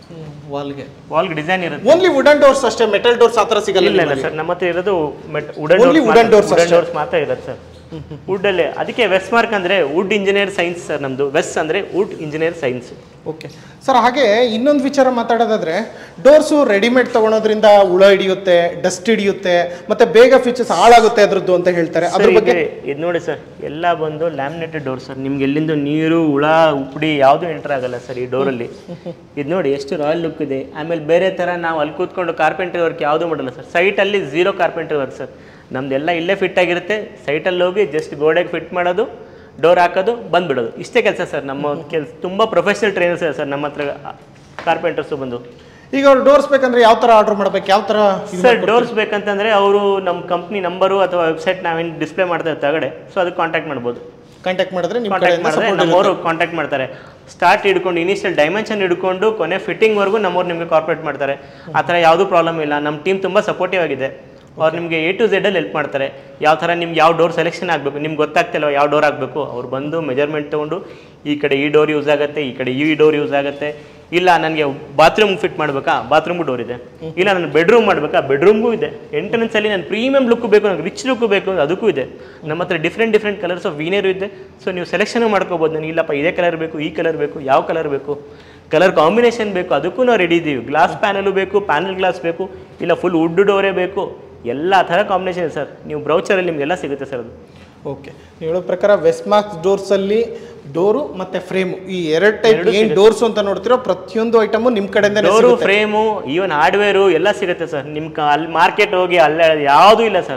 Speaker 2: ವಾಲ್ಗೆ
Speaker 1: ವಾಲ್ಗೆ ಡಿಸೈನ್ ಇರುತ್ತೆ
Speaker 2: ಓನ್ಲಿ ವುಡನ್ ಡೋರ್ಸ್ ಅಷ್ಟೇ ಮೆಟಲ್ ಡೋರ್ಸ್ ಆ ಥರ ಸಿಗಲ್ಲ
Speaker 1: ಇಲ್ಲ ಇಲ್ಲ
Speaker 2: ನಿಮ್ಮಲ್ಲಿ?
Speaker 1: ಸರ್ ನಮ್ಮ ಹತ್ರ ಇರೋದು ಮೆಟ್ wooden
Speaker 2: Only wooden doors
Speaker 1: wooden
Speaker 2: ಅಷ್ಟೇ.
Speaker 1: ಡೋರ್ಸ್ ಮಾತ್ರ ಇರುತ್ತೆ ಸರ್ ವುಡ್ಡಲ್ಲೇ ಅದಕ್ಕೆ ವೆಸ್ಟ್ ಮಾರ್ಕ್ ಅಂದರೆ ವುಡ್ ಇಂಜಿನಿಯರ್ ಸೈನ್ಸ್ ಸರ್ ನಮ್ಮದು ವೆಸ್ಟ್ ಅಂದರೆ wood engineer sciences
Speaker 2: okay sir ಹಾಗೆ ಇನ್ನೊಂದು ವಿಚಾರ ಮಾತಾಡೋದಾದ್ರೆ ಡೋರ್ಸು ರೆಡಿಮೇಡ್ ತಗೊಳೋದ್ರಿಂದ ಹುಳ ಹಿಡಿಯುತ್ತೆ ಡಸ್ಟ್ ಹಿಡಿಯುತ್ತೆ ಮತ್ತೆ ಬೇಗ ಫೀಚರ್ಸ್ ಹಾಳಾಗುತ್ತೆ ಅದ್ರದ್ದು ಅಂತ ಹೇಳ್ತಾರೆ ಅದ್ರ
Speaker 1: ಸರ್
Speaker 2: ಬಗ್ಗೆ
Speaker 1: ಇದು ನೋಡಿ ಸರ್ ಎಲ್ಲ ಬಂದು ಲ್ಯಾಮಿನೇಟೆಡ್ ಡೋರ್ ಸರ್ ನಿಮ್ಗೆ ಎಲ್ಲಿಂದ ನೀರು ಹುಳ ಉಪ್ಪಡಿ ಯಾವುದು ಎಂಟರ್ ಆಗಲ್ಲ ಸರ್ ಈ ಡೋರಲ್ಲಿ ಇದು ನೋಡಿ ಎಷ್ಟು ರಾಯಲ್ ಲುಕ್ ಇದೆ ಆಮೇಲೆ ಬೇರೆ ಥರ ನಾವು ಅಲ್ಲಿ ಕೂತ್ಕೊಂಡು ಕಾರ್ಪೆಂಟ್ರಿ ವರ್ಕ್ ಯಾವುದೂ ಮಾಡಲ್ಲ ಸರ್ ಸೈಟಲ್ಲಿ ಝೀರೋ ಕಾರ್ಪೆಂಟ್ರಿ ವರ್ಕ್ ಸರ್ ನಮ್ದೆಲ್ಲ ಇಲ್ಲೇ ಫಿಟ್ ಆಗಿರುತ್ತೆ ಸೈಟಲ್ಲಿ ಹೋಗಿ ಜಸ್ಟ್ ಗೋಡೆಗೆ ಫಿಟ್ ಮಾಡೋದು ಡೋರ್ ಹಾಕೋದು ಬಂದ್ಬಿಡೋದು ಇಷ್ಟೇ ಕೆಲಸ ಸರ್ ನಮ್ಮ ಕೆಲ್ಸ ತುಂಬ ಪ್ರೊಫೆಷನಲ್ ಟ್ರೈನರ್ಸ್ ಇದೆ ಸರ್ ನಮ್ಮ ಹತ್ರ ಕಾರ್ಪೆಂಟರ್ಸು ಬಂದು
Speaker 2: ಈಗ ಅವ್ರು ಡೋರ್ಸ್ ಬೇಕಂದ್ರೆ ಯಾವ ತರ ಆರ್ಡರ್ ಮಾಡ್ಬೇಕು ಯಾವ ತರ ಇದು
Speaker 1: ಸರ್ ಡೋರ್ಸ್ ಬೇಕಂತಂದ್ರೆ ಅವರು ನಮ್ಮ ಕಂಪ್ನಿ ನಂಬರು ಅಥವಾ ವೆಬ್ಸೈಟ್ ನಾವೇನು ಡಿಸ್ಪ್ಲೇ ಮಾಡ್ತಾ ತಗಡೆ ಸೊ ಅದಕ್ಕೆ ಕಾಂಟ್ಯಾಕ್ಟ್ ಮಾಡ್ಬೋದು
Speaker 2: ಕಾಂಟ್ಯಾಕ್ಟ್ ಮಾಡಿದ್ರೆ ನಿಮ್ಮ
Speaker 1: ಕಾಂಟ್ಯಾಕ್ಟ್
Speaker 2: ಕಡೆಯಿಂದ
Speaker 1: ಮಾಡಿದ್ರೆ
Speaker 2: support
Speaker 1: ನಮ್ಮವರು ಕಾಂಟ್ಯಾಕ್ಟ್ ಮಾಡ್ತಾರೆ ಸ್ಟಾರ್ಟ್ ಹಿಡ್ಕೊಂಡು ಇನಿಷಿಯಲ್ ಡೈಮೆನ್ಷನ್ ಹಿಡ್ಕೊಂಡು ಕೊನೆ ಫಿಟ್ಟಿಂಗ್ವರೆಗೂ ನಮ್ಮವ್ರು ನಿಮಗೆ ಕಾರ್ಪೊರೇಟ್ ಮಾಡ್ತಾರೆ ಆ ಥರ ಯಾವುದೂ ಪ್ರಾಬ್ಲಮ್ ಇಲ್ಲ ನಮ್ಮ ಟೀಮ್ ತುಂಬ ಸಪೋರ್ಟಿವ್ ಆಗಿದೆ ಅವ್ರು ನಿಮಗೆ ಎ ಟು ಝೆಡಲ್ಲಿ ಹೆಲ್ಪ್ ಮಾಡ್ತಾರೆ ಯಾವ ಥರ ನಿಮ್ಗೆ ಯಾವ ಡೋರ್ ಸೆಲೆಕ್ಷನ್ ಆಗಬೇಕು ನಿಮ್ಗೆ ಗೊತ್ತಾಗ್ತಿಲ್ವ ಯಾವ ಡೋರ್ ಆಗಬೇಕು ಅವ್ರು ಬಂದು ಮೆಜರ್ಮೆಂಟ್ ತೊಗೊಂಡು ಈ ಕಡೆ ಈ ಡೋರ್ ಯೂಸ್ ಆಗುತ್ತೆ ಈ ಕಡೆ ಈ ಡೋರ್ ಯೂಸ್ ಆಗುತ್ತೆ ಇಲ್ಲ ನನಗೆ ಬಾತ್ರೂಮ್ ಫಿಟ್ ಮಾಡಬೇಕಾ ಬಾತ್ರೂಮ್ಗೂ ಡೋರ್ ಇದೆ ಇಲ್ಲ ನಾನು ಬೆಡ್ರೂಮ್ ಮಾಡಬೇಕಾ ಬೆಡ್ರೂಮ್ಗೂ ಇದೆ ಎಂಟ್ರೆನ್ಸ್ ಅಲ್ಲಿ ನಾನು ಪ್ರೀಮಿಯಂ ಲುಕ್ ಬೇಕು ನನಗೆ ರಿಚ್ ಲುಕ್ ಬೇಕು ಅಂದ್ರೆ ಅದಕ್ಕೂ ಇದೆ ನಮ್ಮ ಹತ್ರ different different colours of veneer ಇದೆ ಸೊ ನೀವು ಸೆಲೆಕ್ಷನ್ ಮಾಡ್ಕೋಬೋದು ನನಗೆ ಇಲ್ಲಪ್ಪ ಇದೇ ಕಲರ್ ಬೇಕು ಈ ಕಲರ್ ಬೇಕು ಯಾವ ಕಲರ್ ಬೇಕು ಕಲರ್ ಕಾಂಬಿನೇಷನ್ ಬೇಕು ಅದಕ್ಕೂ ನಾವು ರೆಡಿ ಇದ್ದೀವಿ ಗ್ಲಾಸ್ ಪ್ಯಾನಲು ಬೇಕು ಪ್ಯಾನಲ್ ಗ್ಲಾಸ್ ಬೇಕು ಇಲ್ಲ ಫುಲ್ ವುಡ್ ಡೋರೇ ಬೇಕು ಎಲ್ಲ ಥರ ಕಾಂಬಿನೇಷನ್ ಸರ್ ನೀವು ಬ್ರೌಚರಲ್ಲಿ ನಿಮಗೆಲ್ಲ ಸಿಗುತ್ತೆ ಸರ್ ಅದು
Speaker 2: ಓಕೆ ನೀವು ಹೇಳೋ ಪ್ರಕಾರ ವೆಸ್ಟ್ ಮಾರ್ಕ್ಸ್ ಡೋರ್ಸ್ ಅಲ್ಲಿ ಡೋರು ಮತ್ತೆ ಫ್ರೇಮ್ ಈ ಎರಡು ಟೈಪ್ ಏನ್ ಡೋರ್ಸ್ ಅಂತ ನೋಡ್ತಿರೋ ಪ್ರತಿಯೊಂದು ಐಟಮು ನಿಮ್ ಕಡೆಯಿಂದ
Speaker 1: ಡೋರು ಫ್ರೇಮು ಈವನ್ ಹಾರ್ಡ್ವೇರು ಎಲ್ಲ ಸಿಗುತ್ತೆ ಸರ್ ನಿಮ್ಮ ಕ ಅಲ್ಲಿ ಮಾರ್ಕೆಟ್ ಹೋಗಿ ಅಲ್ಲೇ ಯಾವುದೂ ಇಲ್ಲ ಸರ್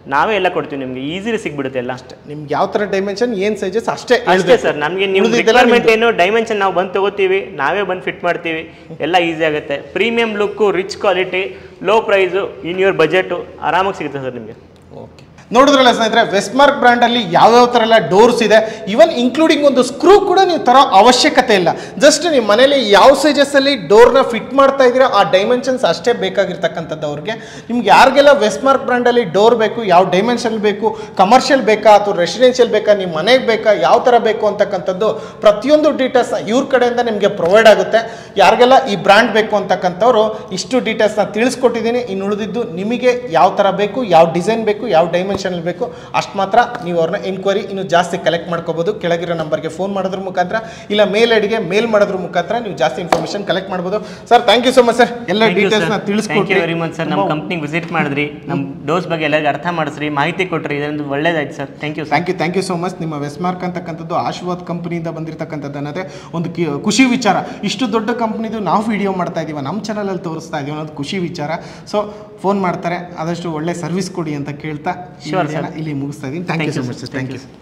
Speaker 1: ನಾವೇ ಎಲ್ಲ ಕೊಡ್ತೀವಿ ನಿಮಗೆ ಈಸಿಲಿ ಸಿಗ್ಬಿಡುತ್ತೆ ಎಲ್ಲ
Speaker 2: ನಿಮ್ಗೆ ಯಾವ ತರ ಡೈಮೆನ್ಷನ್ ಏನ್ ಸೈಜಸ್ ಅಷ್ಟೇ
Speaker 1: ಅಷ್ಟೇ
Speaker 2: ಹೇಳ್ಬೇಕು.
Speaker 1: ಸರ್ ನಮಗೆ ನೀವು
Speaker 2: ಉಳ್ದಿದ್ದೆಲ್ಲ
Speaker 1: ರಿಕ್ವೈರ್ಮೆಂಟ್ ಏನು ಡೈಮೆನ್ಷನ್ ನಾವು ಬಂದು ತಗೋತೀವಿ ನಾವೇ ಬಂದು ಫಿಟ್ ಮಾಡ್ತೀವಿ ಎಲ್ಲ ಈಸಿ ಆಗುತ್ತೆ premium look rich quality low price in your budget ಆರಾಮಾಗಿ ಸಿಗುತ್ತೆ ಸರ್ ನಿಮಗೆ
Speaker 2: ಓಕೆ ನೋಡಿದ್ರಲ್ಲ ಸ್ನೇಹಿತರೆ ವೆಸ್ಟ್ಮಾರ್ಕ್ ಬ್ರ್ಯಾಂಡ್ ಅಲ್ಲಿ ಯಾವ್ಯಾವ ಥರ ಎಲ್ಲ ಡೋರ್ಸ್ ಇದೆ ಇವನ್ ಇನ್ಕ್ಲೂಡಿಂಗ್ ಒಂದು ಸ್ಕ್ರೂ ಕೂಡ ನೀವು ತರೋ ಅವಶ್ಯಕತೆ ಇಲ್ಲ ಜಸ್ಟ್ ನಿಮ್ಮ ಮನೇಲಿ ಯಾವ ಸೈಜಸ್ ಅಲ್ಲಿ ಡೋರ್ನ ಫಿಟ್ ಮಾಡ್ತಾ ಇದ್ದೀರಾ ಆ ಡೈಮೆನ್ಷನ್ಸ್ ಅಷ್ಟೇ ಬೇಕಾಗಿರ್ತಕ್ಕಂಥದ್ದು ಅವ್ರಿಗೆ ನಿಮ್ಗೆ ಯಾರಿಗೆಲ್ಲ ವೆಸ್ಟ್ಮಾರ್ಕ್ ಬ್ರ್ಯಾಂಡ್ ಅಲ್ಲಿ ಡೋರ್ ಬೇಕು ಯಾವ ಡೈಮೆನ್ಷನ್ ಬೇಕು ಕಮರ್ಷಿಯಲ್ ಬೇಕಾ ಅಥವಾ ರೆಸಿಡೆನ್ಷಿಯಲ್ ಬೇಕಾ ನಿಮ್ಮ ಮನೆಗೆ ಬೇಕಾ ಯಾವ ಥರ ಬೇಕು ಅಂತಕ್ಕಂಥದ್ದು ಪ್ರತಿಯೊಂದು ಡೀಟೇಲ್ಸ್ನ ಇವ್ರ ಕಡೆಯಿಂದ ನಿಮಗೆ ಪ್ರೊವೈಡ್ ಆಗುತ್ತೆ ಯಾರಿಗೆಲ್ಲ ಈ ಬ್ರ್ಯಾಂಡ್ ಬೇಕು ಅಂತಕ್ಕಂಥವ್ರು ಇಷ್ಟು ಡೀಟೇಲ್ಸ್ನ ತಿಳಿಸ್ಕೊಟ್ಟಿದ್ದೀನಿ ಇನ್ನು ಉಳಿದಿದ್ದು ನಿಮಗೆ ಯಾವ ಥರ ಬೇಕು ಯಾವ ಡಿಸೈನ್ ಬೇಕು ಯಾವ ಡೈಮೆನ್ಷನ್ ಬೇಕು ಅಷ್ಟು ಮಾತ್ರ ನೀವು ಅವ್ರನ್ನ ಎನ್ಕ್ವೈರಿ ಇನ್ನು ಜಾಸ್ತಿ ಕಲೆಕ್ಟ್ ಮಾಡ್ಕೋಬಹುದು ಕೆಳಗಿರೋ ನಂಬರ್ಗೆ ಫೋನ್ ಮಾಡೋದ್ರ ಮುಖಾಂತರ ಇಲ್ಲ ಮೇಲ್ ಐಡಿಗೆ ಮೇಲ್ ಮಾಡೋದ್ರ ಮುಖಾಂತರ ನೀವು ಜಾಸ್ತಿ ಇನ್ಫಾರ್ಮೇಷನ್ ಕಲೆಕ್ಟ್ ಮಾಡ್ಬೋದು sir thank you so much sir ಎಲ್ಲ ಡೀಟೇಲ್ಸ್ನ
Speaker 1: ಥ್ಯಾಂಕ್ ಯು
Speaker 2: ತಿಳಿಸ್ಕೊಟ್ರಿ
Speaker 1: ವೆರಿ ಮಚ್ ಸರ್ ನಮ್ಮ ಕಂಪ್ನಿಗೆ ವಿಸಿಟ್ ಮಾಡಿದ್ರಿ ನಮ್ಮ ಡೋಸ್ ಬಗ್ಗೆ ಎಲ್ಲರಿಗೂ ಅರ್ಥ ಮಾಡಿಸ್ರಿ ಮಾಹಿತಿ ಕೊಟ್ರಿ ಇದೊಂದು ಒಳ್ಳೇದಾಯ್ತು sir thank you sir
Speaker 2: thank you thank you so much ನಿಮ್ಮ ವೆಸ್ಮಾರ್ಕ್ ಅಂತಕ್ಕಂಥದ್ದು ಆಶೀರ್ವಾದ್ ಕಂಪನಿಯಿಂದ ಬಂದಿರತಕ್ಕಂಥದ್ದು ಅನ್ನೋದೇ ಒಂದು ಕಿ- ಖುಷಿ ವಿಚಾರ ಇಷ್ಟು ದೊಡ್ಡ ಕಂಪ್ನಿದು ನಾವು ವಿಡಿಯೋ ಮಾಡ್ತಾ ಇದೀವಿ ನಮ್ಮ ಚಾನಲಲ್ಲಿ ತೋರಿಸ್ತಾ ಇದೀವಿ ಅನ್ನೋದು ಖುಷಿ ವಿಚಾರ ಸೊ ಫೋನ್ ಮಾಡ್ತಾರೆ ಆದಷ್ಟು ಒಳ್ಳೆ ಸರ್ವಿಸ್ ಕೊಡಿ ಅಂತ ಕೇಳ್ತಾ ಈ
Speaker 1: Sure,
Speaker 2: ವಿಡಿಯೋನ ಇಲ್ಲಿ ಮುಗಿಸ್ತಾ ಇದ್ದೀನಿ thank you so much thank you